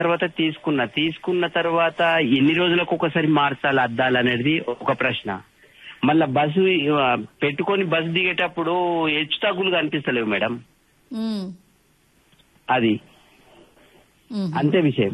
తర్వాత తీసుకున్నా తీసుకున్న తర్వాత ఎన్ని రోజులకు ఒకసారి మార్చాలి అద్దాలు అనేది ఒక ప్రశ్న మళ్ళా బస్సు ఆ, పెట్టుకొని బస్సు దిగేటప్పుడు హెచ్చు తగ్గులు కనిపిస్తలేవు మేడం ఉమ్, అది ఉమ్. అంతే విషయం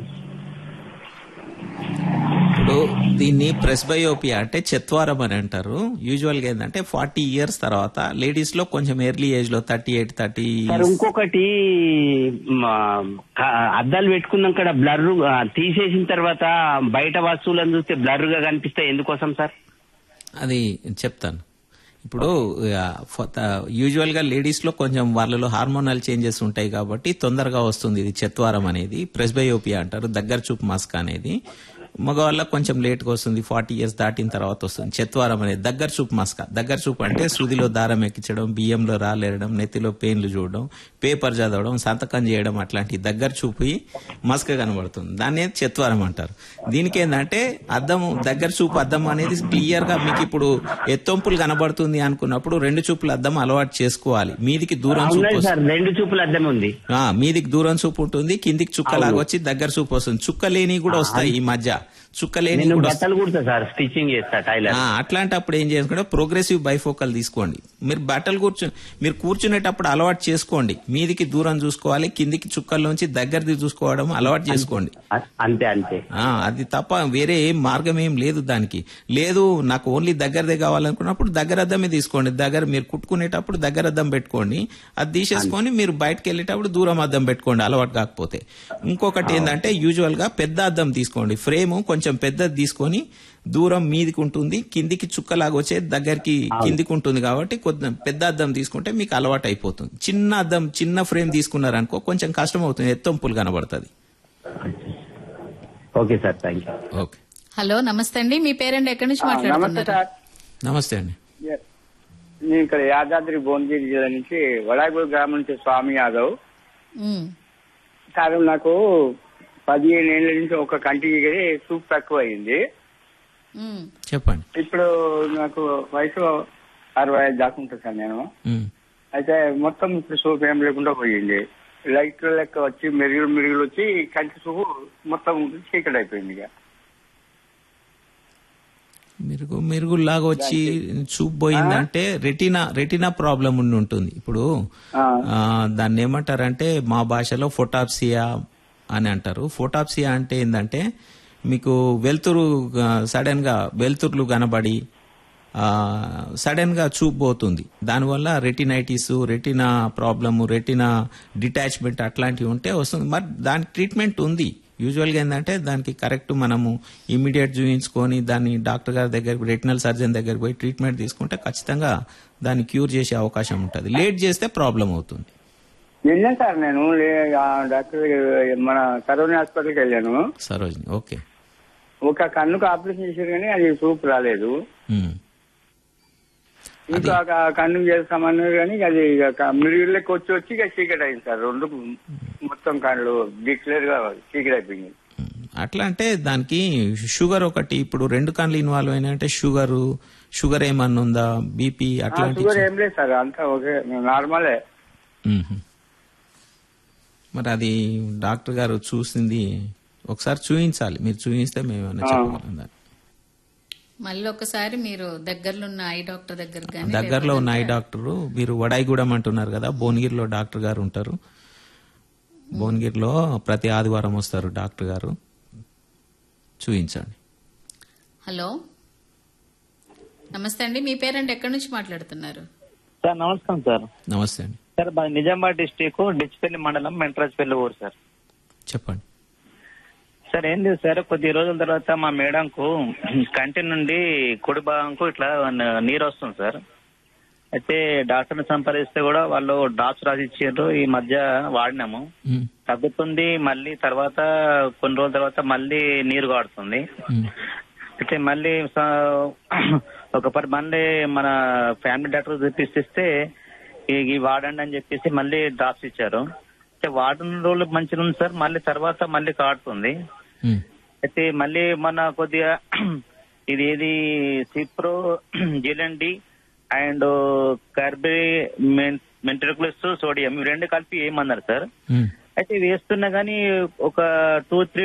ఇప్పుడు దీన్ని ప్రెస్బయోపియా అంటే చెత్వారం అని అంటారు యూజువల్ గా ఏంటంటే ఫార్టీ ఇయర్స్ తర్వాత లేడీస్ లో కొంచెం ఎర్లీ ఏజ్ లో థర్టీ ఎయిట్ థర్టీ సార్ ఇంకొకటి మా, క- అద్దాలు పెట్టుకున్నాక బ్లర్ తీసేసిన తర్వాత బయట వస్తువులను చూస్తే బ్లర్ గా కనిపిస్తాయి ఎందుకోసం సార్ అది చెప్తాను ఇప్పుడు యూజువల్ గా లేడీస్ లో కొంచెం వాళ్ళలో హార్మోనల్ చేంజెస్ ఉంటాయి కాబట్టి తొందరగా వస్తుంది ఇది చెత్వారం అనేది ప్రెస్బయోపియా అంటారు దగ్గర చూపు మస్క్ అనేది మగవాళ్ళకి కొంచెం లేట్ గా వస్తుంది ఫార్టీ ఇయర్స్ దాటిన తర్వాత వస్తుంది చెత్వారం అనేది దగ్గర చూపు మస్క దగ్గర చూపు అంటే సూదిలో దారం ఎక్కించడం బియ్యంలో రాలేరడం నెత్తిలో పెయిన్లు చూడడం పేపర్ చదవడం సంతకం చేయడం అట్లాంటి దగ్గర చూపు మస్క కనబడుతుంది దాన్ని చెత్వారం అంటారు దీనికి ఏంటంటే అద్దం దగ్గర చూపు అద్దం అనేది క్లియర్ గా మీకు ఇప్పుడు ఎత్తొంపులు కనబడుతుంది అనుకున్నప్పుడు రెండు చూపులు అద్దం అలవాటు చేసుకోవాలి మీదికి దూరం చూపు ఉన్నది వస్తుంది. సార్ రెండు చూపులు అద్దం ఉంది ఆ, మీదికి దూరం చూపు ఉంటుంది కిందికి చుక్కలాగా వచ్చి దగ్గర చూపు వస్తుంది చుక్క లేని కూడా వస్తాయి ఈ మధ్య చుక్క లేని నేను కూడా వస్తాయి. బట్టలు కుడతా సార్ స్టిచ్చింగ్ చేస్తా టైలర్ ఆ, అట్లాంటప్పుడు ఏం చేసుకుంటే ప్రోగ్రెసివ్ బైఫోకల్ తీసుకోండి మీరు బట్టలు కూర్చు మీరు కూర్చునేటప్పుడు అలవాటు చేసుకోండి మీదికి దూరం చూసుకోవాలి కిందికి చుక్కల్లోంచి దగ్గరది చూసుకోవడం అలవాటు చేసుకోండి అ- అంతే అంతే ఆ, అది తప్ప వేరే ఏం మార్గం ఏం లేదు దానికి లేదు నాకు ఓన్లీ దగ్గరదే కావాలనుకున్నప్పుడు దగ్గర అద్దమే తీసుకోండి దగ్గర మీరు కుట్టుకునేటప్పుడు దగ్గర అద్దం పెట్టుకోండి అది తీసేసుకొని మీరు బయటకు వెళ్ళేటప్పుడు దూరం అద్దం పెట్టుకోండి అలవాటు కాకపోతే ఇంకొకటి ఏంటంటే యూజువల్ గా పెద్ద అద్దం తీసుకోండి ఫ్రేమ్ కొంచెం పెద్దది తీసుకొని దూరం మీదికి ఉంటుంది కిందికి చుక్కలాగా వచ్చే దగ్గరికి కిందికి ఉంటుంది కాబట్టి కొద్ది పెద్ద అద్దం తీసుకుంటే మీకు అలవాటు అయిపోతుంది చిన్న అద్దం చిన్న ఫ్రేమ్ తీసుకున్నారనుకో కొంచెం కష్టం అవుతుంది ఎత్తొంపులు కనబడుతుంది okay sir thank you okay hello నమస్తే అండి మీ పేరెంట్ ఎక్కడి నుంచి నమస్తే మాట్లాడుతున్నారు సార్ నమస్తే అండి నేను ఇక్కడ యాదాద్రి భువనగిరి జిల్లా నుంచి వడాగూరు గ్రామం నుంచి స్వామి యాదవ్ ఉమ్, సార్ నాకు పదిహేను ఏళ్ళ నుంచి ఒక కంటికి సూప్ తక్కువ అయింది ఉమ్, చెప్పండి ఇప్పుడు నాకు వయసు అరవై ఐదు దాకా ఉంటుంది సార్ నేను ఉమ్. అయితే మొత్తం ఇప్పుడు సూప్ ఏం లేకుండా పోయింది లైట్ లెక్క వచ్చి మెరుగులు మెరుగులు వచ్చి కంటి సూపు మొత్తం చీకటి అయిపోయింది ఇక మెరుగు మెరుగులాగా వచ్చి చూపు పోయిందంటే రెటీనా రెటీనా ప్రాబ్లం ఉండి ఉంటుంది ఇప్పుడు ఆ. ఆ, దాన్ని ఏమంటారంటే మా భాషలో ఫోటాప్సియా అని అంటారు ఫోటాప్సియా అంటే ఏంటంటే మీకు వెలుతురు సడన్ గా వెలుతురులు కనబడి సడన్ గా చూపు పోతుంది దానివల్ల retinitis retina problem retina detachment అట్లాంటివి ఉంటే వస్తుంది మరి దానికి ట్రీట్మెంట్ ఉంది యూజువల్ గా ఏంటంటే దానికి కరెక్ట్ మనము ఇమీడియట్ చూయించుకొని దాన్ని డాక్టర్ గారి దగ్గర రెటినల్ సర్జన్ దగ్గరికి పోయి ట్రీట్మెంట్ తీసుకుంటే ఖచ్చితంగా దాన్ని క్యూర్ చేసే అవకాశం ఉంటుంది లేట్ చేస్తే ప్రాబ్లం అవుతుంది వెళ్ళాను సార్ నేను లే- ఆ డాక్టర్ దగ్గర- మన కరోనా హాస్పిటల్కి వెళ్ళాను సరోజిని ఓకే ఒక కన్నుకు ఆపరేషన్ చేశారు కానీ అది సూప్ రాలేదు ఉమ్. ఇంకా ఒక కన్ను చేస్తామన్నారు కానీ అది మిరుగుళ్ళకి వచ్చి వచ్చి ఇక చీకటి అయింది సార్ రెండు మొత్తం కళ్ళు డిక్లేర్ గా చీకటి అయిపోయింది అట్లా అంటే దానికి షుగర్ ఒకటి ఇప్పుడు రెండు కళ్ళు ఇన్వాల్వ్ అయినాయంటే షుగర్ షుగర్ ఏమన్నా ఉందా బీపీ ఆ, అట్లాంటి షుగర్ ఏం లేదు సార్ అంతా ఓకే నార్మలే మ్మ్. మరి అది డాక్టర్ గారు చూసింది ఒకసారి చూపించాలి మీరు చూపిస్తే మేము ఏమైనా చెప్పగలం దాన్ని. మళ్ళీ ఒకసారి మీరు దగ్గరలో ఉన్న ఐ డాక్టర్ దగ్గర కానీ దగ్గరలో ఉన్న ఐ డాక్టరు మీరు వడాయిగూడెం అంటున్నారు కదా భువనగిరిలో డాక్టర్ గారు ఉంటారు భువనగిరిలో ప్రతి ఆదివారం వస్తారు డాక్టర్ గారు చూపించండి హలో నమస్తే అండి మీ పేరెంట్ ఎక్కడి నుంచి మాట్లాడుతున్నారు సార్ నమస్కారం సార్ నమస్తే అండి సార్ మాది నిజామాబాద్ డిస్టిక్ డిచ్పల్లి మండలం మెంట్రాజ్పల్లి ఊరు సార్ చెప్పండి సార్ ఏం లేదు సార్ కొద్ది రోజుల తర్వాత మా మేడంకు కంటి నుండి కుడి భాగంకు ఇట్లా న- నీరు వస్తుంది సార్ అయితే డాక్టర్ని సంప్రదిస్తే కూడా వాళ్ళు డ్రాప్స్ రాసి ఇచ్చారు ఈ మధ్య వాడినాము మ్మ్. తగ్గుతుంది మళ్ళీ తర్వాత కొన్ని రోజుల తర్వాత మళ్ళీ నీరు కాడుతుంది మ్మ్. అయితే మళ్ళీ స- ఒక పరి మళ్ళీ మన ఫ్యామిలీ డాక్టర్ చూపిస్తే ఇ- ఇవి వాడండి అని చెప్పేసి మళ్ళీ డ్రాప్స్ ఇచ్చారు అయితే వాడిన రోజులు మంచిగా ఉంది సార్ మళ్ళీ తర్వాత మళ్ళీ కాడుతుంది మ్మ్. అయితే మళ్ళీ మన కొద్దిగా ఇది ఏది సిప్రో జిలండి అండ్ కార్బరీ మెంట్రికులస్ సోడియం ఇవి రెండు కలిపి ఏమన్నారు సార్ మ్మ్. అయితే వేస్తున్నా గానీ ఒక టూ త్రీ